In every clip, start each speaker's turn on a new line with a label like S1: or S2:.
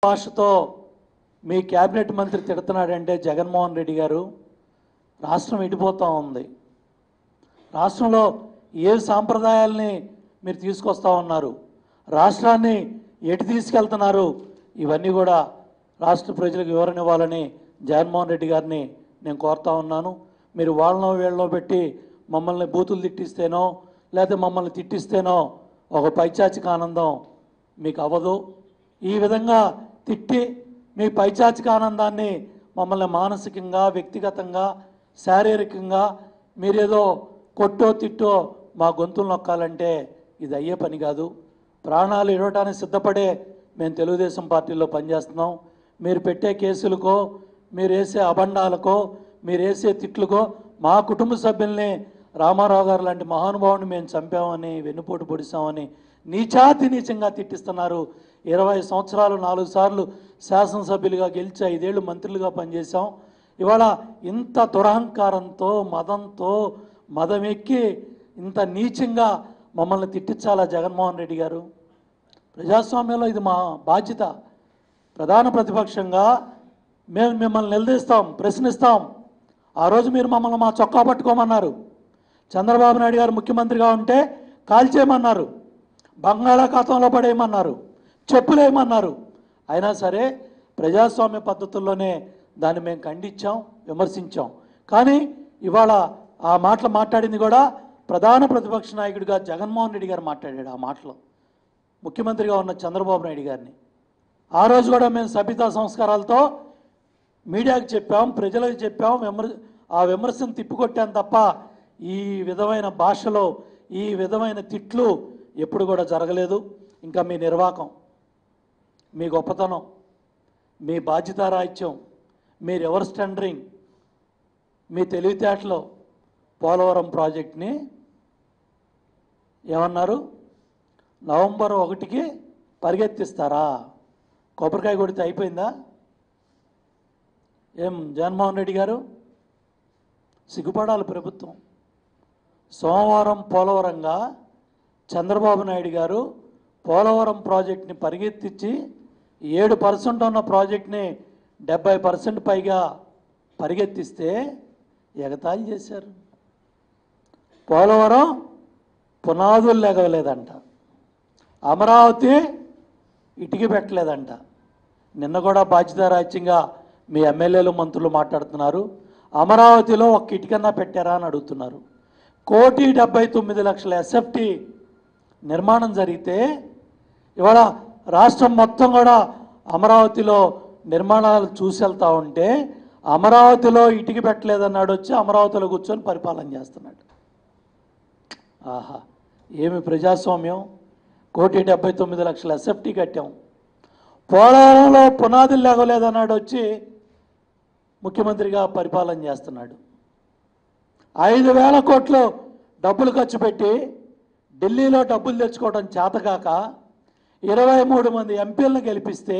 S1: భాషతో మీ క్యాబినెట్ మంత్రి తిడుతున్నాడంటే జగన్మోహన్ రెడ్డి గారు రాష్ట్రం ఇడిపోతూ ఉంది రాష్ట్రంలో ఏ సాంప్రదాయాల్ని మీరు తీసుకొస్తా ఉన్నారు రాష్ట్రాన్ని ఎటు తీసుకెళ్తున్నారు ఇవన్నీ కూడా రాష్ట్ర ప్రజలకు వివరణ ఇవ్వాలని జగన్మోహన్ రెడ్డి గారిని నేను కోరుతా ఉన్నాను మీరు వాళ్ళనో వీళ్ళనో పెట్టి మమ్మల్ని బూతులు తిట్టిస్తేనో లేకపోతే మమ్మల్ని తిట్టిస్తేనో ఒక పైచాచిక ఆనందం మీకు అవ్వదు ఈ విధంగా తిట్టి మీ పైచాచిక ఆనందాన్ని మమ్మల్ని మానసికంగా వ్యక్తిగతంగా శారీరకంగా మీరేదో కొట్టో తిట్టో మా గొంతులు నొక్కాలంటే ఇది అయ్యే పని కాదు ప్రాణాలు ఇవ్వటానికి సిద్ధపడే మేము తెలుగుదేశం పార్టీలో పనిచేస్తున్నాం మీరు పెట్టే కేసులకో మీరు వేసే అబండాలకో మీరు వేసే తిట్లకో మా కుటుంబ సభ్యుల్ని రామారావు గారు లాంటి మహానుభావుని మేము చంపామని వెన్నుపోటు పొడిచామని నీచాతి నీచంగా తిట్టిస్తున్నారు ఇరవై సంవత్సరాలు నాలుగు సార్లు శాసనసభ్యులుగా గెలిచి ఐదేళ్లు మంత్రులుగా పనిచేశాం ఇవాళ ఇంత దురహంకారంతో మదంతో మదం ఎక్కి ఇంత నీచంగా మమ్మల్ని తిట్టించాలా జగన్మోహన్ రెడ్డి గారు ప్రజాస్వామ్యంలో ఇది మా బాధ్యత ప్రధాన ప్రతిపక్షంగా మేము మిమ్మల్ని నిలదీస్తాం ప్రశ్నిస్తాం ఆ రోజు మీరు మమ్మల్ని మా చొక్కా పట్టుకోమన్నారు చంద్రబాబు నాయుడు గారు ముఖ్యమంత్రిగా ఉంటే కాల్చేయమన్నారు బంగాళాఖాతంలో పడేయమన్నారు చెప్పులేయమన్నారు అయినా సరే ప్రజాస్వామ్య పద్ధతుల్లోనే దాన్ని మేము ఖండించాం విమర్శించాం కానీ ఇవాళ ఆ మాటలు మాట్లాడింది కూడా ప్రధాన ప్రతిపక్ష నాయకుడిగా జగన్మోహన్ రెడ్డి గారు మాట్లాడాడు ఆ మాటలు ముఖ్యమంత్రిగా ఉన్న చంద్రబాబు నాయుడు గారిని ఆ రోజు కూడా మేము సభ్యతా సంస్కారాలతో మీడియాకి చెప్పాం ప్రజలకు చెప్పాం విమర్ ఆ విమర్శను తిప్పికొట్టాం తప్ప ఈ విధమైన భాషలో ఈ విధమైన తిట్లు ఎప్పుడు కూడా జరగలేదు ఇంకా మీ నిర్వాకం మీ గొప్పతనం మీ బాధ్యతారాహిత్యం మీ రివర్స్ టెండరింగ్ మీ తెలివితేటలో పోలవరం ప్రాజెక్ట్ని ఏమన్నారు నవంబర్ ఒకటికి పరిగెత్తిస్తారా కొబ్బరికాయ కొడితే అయిపోయిందా ఏం జగన్మోహన్ రెడ్డి గారు సిగ్గుపడాలి ప్రభుత్వం సోమవారం పోలవరంగా చంద్రబాబు నాయుడు గారు పోలవరం ప్రాజెక్ట్ని పరిగెత్తించి ఏడు పర్సెంట్ ఉన్న ప్రాజెక్ట్ని డెబ్బై పర్సెంట్ పైగా పరిగెత్తిస్తే ఎగతాళి చేశారు పోలవరం పునాదులు లెగవలేదంట అమరావతి ఇటుకి పెట్టలేదంట నిన్న కూడా బాధ్యతారాజ్యంగా మీ ఎమ్మెల్యేలు మంత్రులు మాట్లాడుతున్నారు అమరావతిలో ఒక్క ఇటుకన్నా పెట్టారా అని అడుగుతున్నారు కోటి డెబ్బై తొమ్మిది లక్షల ఎస్ఎఫ్టి నిర్మాణం జరిగితే ఇవాళ రాష్ట్రం మొత్తం కూడా అమరావతిలో నిర్మాణాలు చూసి వెళ్తా ఉంటే అమరావతిలో ఇటుక పెట్టలేదన్నాడు వచ్చి అమరావతిలో కూర్చొని పరిపాలన చేస్తున్నాడు ఆహా ఏమి ప్రజాస్వామ్యం కోటి డెబ్బై తొమ్మిది లక్షల ఎస్ఎఫ్టీ కట్టాం పోలవరంలో పునాదులు లేగలేదన్నాడు వచ్చి ముఖ్యమంత్రిగా పరిపాలన చేస్తున్నాడు ఐదు వేల కోట్లు డబ్బులు ఖర్చు పెట్టి ఢిల్లీలో డబ్బులు తెచ్చుకోవడం చేతకాక ఇరవై మూడు మంది ఎంపీలను గెలిపిస్తే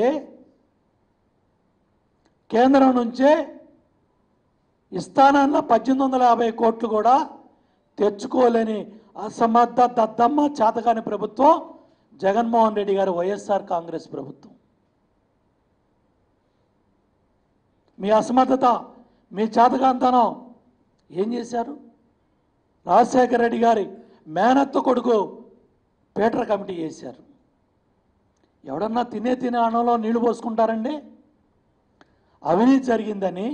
S1: కేంద్రం నుంచే ఇస్తానన్న పద్దెనిమిది వందల యాభై కోట్లు కూడా తెచ్చుకోలేని అసమర్థ దద్దమ్మ చేతకాని ప్రభుత్వం జగన్మోహన్ రెడ్డి గారి వైఎస్ఆర్ కాంగ్రెస్ ప్రభుత్వం మీ అసమర్థత మీ చేతకాంతనం ఏం చేశారు రాజశేఖర రెడ్డి గారి మేనత్త కొడుకు పీటర్ కమిటీ చేశారు ఎవడన్నా తినే తినే అన్నంలో నీళ్లు పోసుకుంటారండి అవినీతి జరిగిందని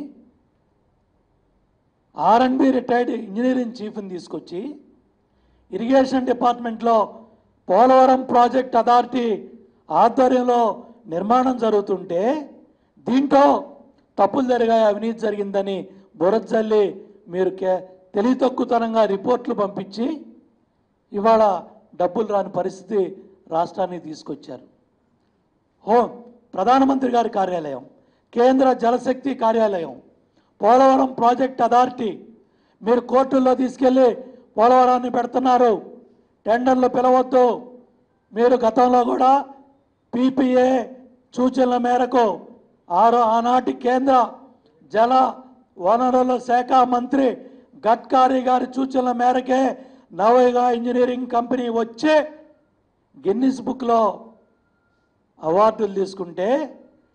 S1: ఆర్ఎండ్బి రిటైర్డ్ ఇంజనీరింగ్ చీఫ్ని తీసుకొచ్చి ఇరిగేషన్ డిపార్ట్మెంట్లో పోలవరం ప్రాజెక్ట్ అథారిటీ ఆధ్వర్యంలో నిర్మాణం జరుగుతుంటే దీంట్లో తప్పులు జరిగాయి అవినీతి జరిగిందని బురజల్లి మీరు కే తెలివి తక్కువతనంగా రిపోర్ట్లు పంపించి ఇవాళ డబ్బులు రాని పరిస్థితి రాష్ట్రానికి తీసుకొచ్చారు హో ప్రధానమంత్రి గారి కార్యాలయం కేంద్ర జలశక్తి కార్యాలయం పోలవరం ప్రాజెక్ట్ అథారిటీ మీరు కోర్టుల్లో తీసుకెళ్ళి పోలవరాన్ని పెడుతున్నారు టెండర్లు పిలవద్దు మీరు గతంలో కూడా పీపీఏ సూచనల మేరకు ఆరో ఆనాటి కేంద్ర జల వనరుల శాఖ మంత్రి గడ్కారీ గారి సూచనల మేరకే నవయుగ ఇంజనీరింగ్ కంపెనీ వచ్చే గిన్నిస్ బుక్లో అవార్డులు తీసుకుంటే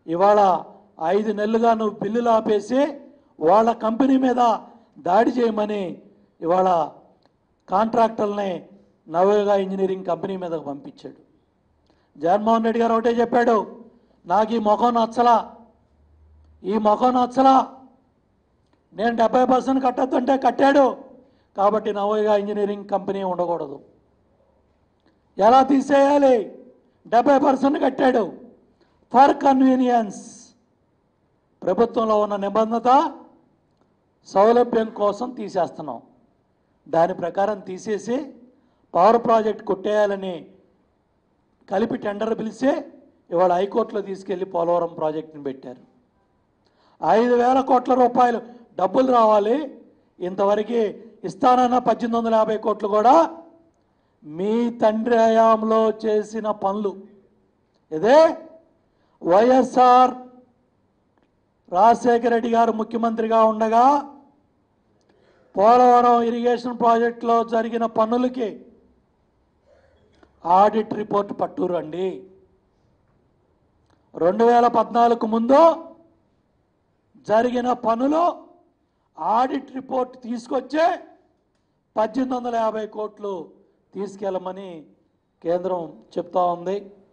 S1: ఇవాళ ఐదు నెలలుగా నువ్వు బిల్లులు ఆపేసి వాళ్ళ కంపెనీ మీద దాడి చేయమని ఇవాళ కాంట్రాక్టర్ని నవయోగ ఇంజనీరింగ్ కంపెనీ మీదకు పంపించాడు జగన్మోహన్ రెడ్డి గారు ఒకటే చెప్పాడు నాకు ఈ ముఖం నచ్చలా ఈ ముఖం నచ్చలా నేను డెబ్బై పర్సెంట్ కట్టొద్దంటే కట్టాడు కాబట్టి నవోగా ఇంజనీరింగ్ కంపెనీ ఉండకూడదు ఎలా తీసేయాలి డెబ్బై పర్సెంట్ కట్టాడు ఫర్ కన్వీనియన్స్ ప్రభుత్వంలో ఉన్న నిబంధత సౌలభ్యం కోసం తీసేస్తున్నాం దాని ప్రకారం తీసేసి పవర్ ప్రాజెక్ట్ కొట్టేయాలని కలిపి టెండర్ పిలిచి ఇవాళ హైకోర్టులో తీసుకెళ్లి పోలవరం ప్రాజెక్టుని పెట్టారు ఐదు వేల కోట్ల రూపాయలు డబ్బులు రావాలి ఇంతవరకు ఇస్తానన్న పద్దెనిమిది వందల యాభై కోట్లు కూడా మీ తండ్రి హయాంలో చేసిన పనులు ఇదే వైఎస్ఆర్ రాజశేఖర రెడ్డి గారు ముఖ్యమంత్రిగా ఉండగా పోలవరం ఇరిగేషన్ ప్రాజెక్టులో జరిగిన పనులకి ఆడిట్ రిపోర్ట్ పట్టురండి రెండు వేల పద్నాలుగు ముందు జరిగిన పనులు ఆడిట్ రిపోర్ట్ తీసుకొచ్చే పద్దెనిమిది వందల యాభై కోట్లు తీసుకెళ్ళమని కేంద్రం చెప్తా ఉంది